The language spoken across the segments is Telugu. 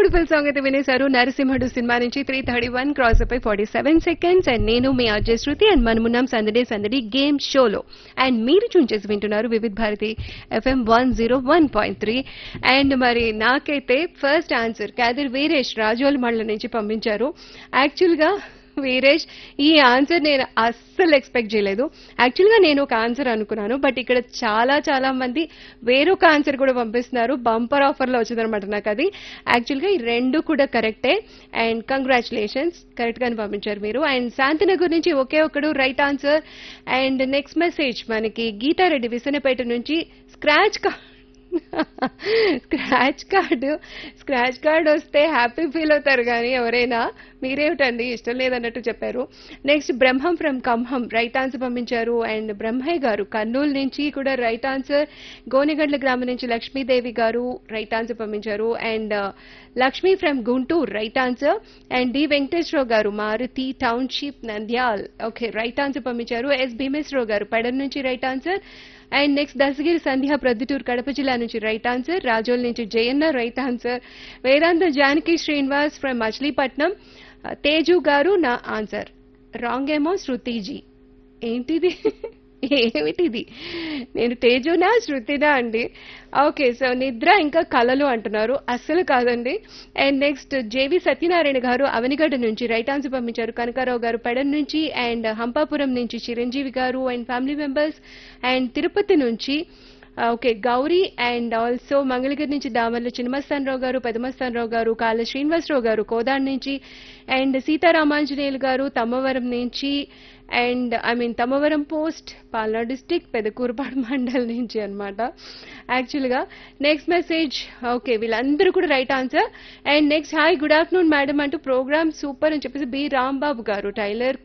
బ్యూటిఫుల్ సాంగ్ అయితే వినేశారు నరసింహుడు సినిమా నుంచి త్రీ థర్టీ వన్ క్రాస్ అయిపోయి ఫార్టీ సెవెన్ సెకండ్స్ అండ్ నేను మీ అజయ్ శృతి అండ్ మనమున్నాం సందడే సందడి గేమ్ షోలో అండ్ మీరు చూన్ చేసి వింటున్నారు Vividh Bharati FM one zero one point three and మరి నాకైతే ఫస్ట్ ఆన్సర్ కాదర్ వీరేష్ రాజోల్ మళ్ళ నుంచి పంపించారు యాక్చువల్గా వీరేష్ ఈ ఆన్సర్ నేను అస్సలు ఎక్స్పెక్ట్ చేయలేదు యాక్చువల్గా నేను ఒక ఆన్సర్ అనుకున్నాను బట్ ఇక్కడ చాలా చాలా మంది వేరొక ఆన్సర్ కూడా పంపిస్తున్నారు బంపర్ ఆఫర్లో వచ్చిందనమాట నాకు అది యాక్చువల్గా ఈ రెండు కూడా కరెక్టే అండ్ కంగ్రాచులేషన్స్ కరెక్ట్గానే పంపించారు మీరు అండ్ శాంతినగర్ నుంచి ఒకే ఒకడు right answer and next message మనకి గీతారెడ్డి విసనపేట నుంచి స్క్రాచ్ కా స్క్రాచ్ కార్డు స్క్రాచ్ కార్డు వస్తే హ్యాపీ ఫీల్ అవుతారు కానీ ఎవరైనా మీరేమిటండి ఇష్టం లేదన్నట్టు చెప్పారు next Brahmam from Khammam right answer పంపించారు అండ్ బ్రహ్మయ్య గారు కర్నూలు నుంచి కూడా రైట్ ఆన్సర్ గోనెగండ్ల గ్రామం నుంచి లక్ష్మీదేవి గారు రైట్ ఆన్సర్ పంపించారు and Lakshmi from Guntur right answer and D Venkateswararao garu Maruthi township Nandyal okay right answer పంపించారు ఎస్ భీమేశ్వరరావు గారు పెడన్ నుంచి right answer and next Dasagiri Sandhya Proddatur Kadapa జిల్లా నుంచి రైట్ ఆన్సర్ రాజోల్ నుంచి Jayanna right answer Vedanta Janaki Srinivas from Machilipatnam Teju garu నా ఆన్సర్ రాంగ్ ఏమో శృతిజీ ఏంటిది ఏమిటిది నేను తేజునా శృతినా అండి ఓకే సో నిద్ర ఇంకా కళలు అంటున్నారు అస్సలు కాదండి అండ్ నెక్స్ట్ జేవి సత్యనారాయణ గారు అవనిగడ్డ నుంచి రైట్ ఆన్సర్ పంపించారు కనకారావు గారు పెడన్ నుంచి అండ్ హంపాపురం నుంచి Chiranjeevi garu and family members and Tirupati నుంచి okay Gowri and also Mangalagiri నుంచి దామర్ల చిన్నమస్తానరావు గారు పెదమస్తానరావు గారు కాళ్ళ శ్రీనివాసరావు గారు కోదాడ్ నుంచి అండ్ సీతారామాంజనేయులు గారు తమ్మవరం నుంచి and I mean Thammavaram post పాల్నా డిస్టిక్ పెదకూరుపాడు మండల్ నుంచి అనమాట యాక్చువల్గా నెక్స్ట్ మెసేజ్ ఓకే వీళ్ళందరూ కూడా right answer and next hi good afternoon madam అంటూ ప్రోగ్రామ్ సూపర్ అని చెప్పేసి B Rambabu garu tailor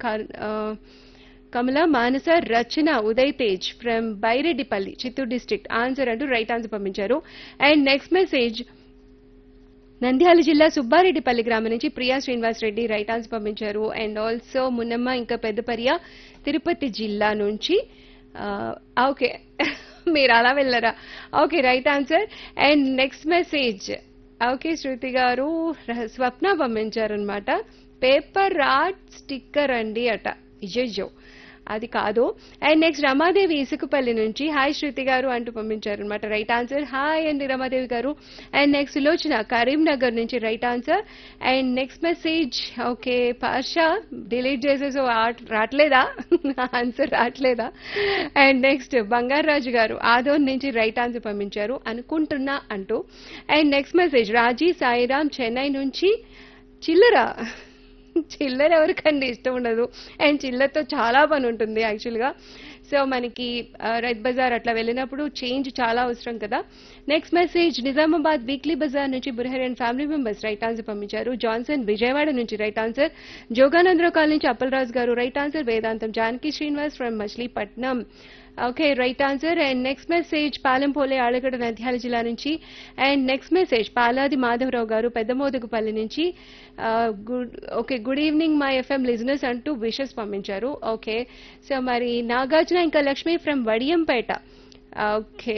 Kamala Manasa Rachana Uday Tej from Byreddipalli Chittoor district answer అంటూ రైట్ ఆన్సర్ పంపించారు అండ్ నెక్స్ట్ మెసేజ్ నంద్యాల జిల్లా సుబ్బారెడ్డిపల్లి గ్రామం నుంచి ప్రియా శ్రీనివాస్ రెడ్డి రైట్ ఆన్సర్ పంపించారు అండ్ ఆల్సో మున్నమ్మ ఇంకా పెద్దపర్య తిరుపతి జిల్లా నుంచి ఓకే మీరు అలా వెళ్ళరా okay right answer and next message okay Shruti garu Swapna పంపించారనమాట పేపర్ ఆర్ట్ స్టిక్కర్ అండి అట ఇజో అది కాదు అండ్ నెక్స్ట్ రమాదేవి ఇసుకపల్లి నుంచి హాయ్ శృతి గారు అంటూ పంపించారు అనమాట రైట్ ఆన్సర్ హాయ్ అండి రమాదేవి గారు అండ్ నెక్స్ట్ సులోచన కరీంనగర్ నుంచి right answer and next message okay Pasha delete చేసేసో రావట్లేదా ఆన్సర్ రావట్లేదా అండ్ నెక్స్ట్ బంగారాజు గారు ఆదోన్ నుంచి రైట్ ఆన్సర్ పంపించారు అనుకుంటున్నా అంటూ and next message Raji Sairam Chennai నుంచి చిల్లరా చిల్లర ఎవరికండి ఇష్టం ఉండదు అండ్ చిల్లరతో చాలా పని ఉంటుంది యాక్చువల్గా సో మనకి రైత్ బజార్ అట్లా వెళ్ళినప్పుడు చేంజ్ చాలా అవసరం కదా నెక్స్ట్ మెసేజ్ నిజామాబాద్ వీక్లీ బజార్ నుంచి Burahari and family members right answer పంపించారు జాన్సన్ విజయవాడ నుంచి రైట్ ఆన్సర్ జోగానందరావు కాల్ నుంచి అప్పలరాజు గారు right answer Vedantam Janaki Srinivas from Machilipatnam okay right answer and next message Palempole Allagadda Nandyala జిల్లా నుంచి and next message Paladi Madhavarao garu Peddamodugupalli నుంచి good okay good evening my FM listeners అంటూ విషెస్ పంపించారు ఓకే సో మరి నాగార్జున ఇంకా Lakshmi from Vadiyampeta okay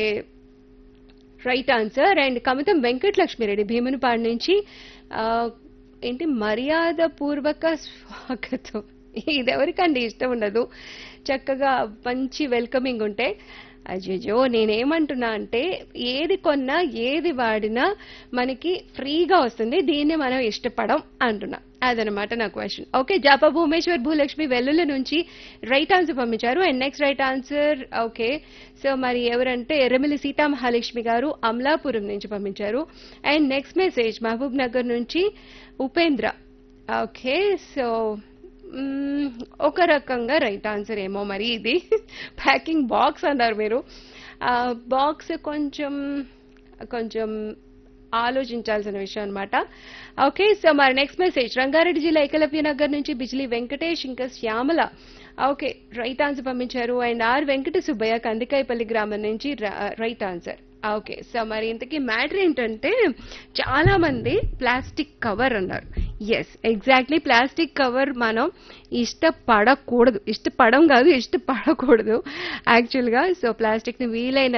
right answer and Kamitham Venkata Lakshmireddy Bheemunipadu నుంచి ఏంటి మర్యాద పూర్వక స్వాగతం ఇది ఎవరికండి ఇష్టం ఉండదు చక్కగా మంచి వెల్కమింగ్ ఉంటే అయ్యో నేనేమంటున్నా అంటే ఏది కొన్నా ఏది వాడినా మనకి ఫ్రీగా వస్తుంది దీన్ని మనం ఇష్టపడం అంటున్నా అదనమాట నా క్వశ్చన్ ఓకే జాపా భూమేశ్వర్ భూలక్ష్మి వెల్లుల నుంచి రైట్ ఆన్సర్ పంపించారు and next right answer okay so మరి ఎవరంటే ఎర్రమిల్లి సీతామహాలక్ష్మి గారు అమలాపురం నుంచి పంపించారు and next message Mahabubnagar నుంచి ఉపేంద్ర ఓకే సో ఒక రకంగా రైట్ ఆన్సర్ ఏమో మరి ఇది ప్యాకింగ్ బాక్స్ అన్నారు మీరు బాక్స్ కొంచెం కొంచెం ఆలోచించాల్సిన విషయం అనమాట ఓకే సో మరి నెక్స్ట్ మెసేజ్ రంగారెడ్డి జిల్లా ఏకలవ్య నగర్ నుంచి బిజిలీ వెంకటేష్ ఇంకా శ్యామల ఓకే రైట్ ఆన్సర్ పంపించారు అండ్ ఆర్ వెంకట సుబ్బయ్య కందికాయపల్లి గ్రామం నుంచి రైట్ ఆన్సర్ ఓకే సో మరి ఇంతకీ మ్యాటర్ ఏంటంటే చాలా మంది ప్లాస్టిక్ కవర్ అన్నారు ఎస్ ఎగ్జాక్ట్లీ ప్లాస్టిక్ కవర్ మనం ఇష్టపడకూడదు ఇష్టపడం కాదు ఇష్టపడకూడదు యాక్చువల్గా సో ప్లాస్టిక్ని వీలైన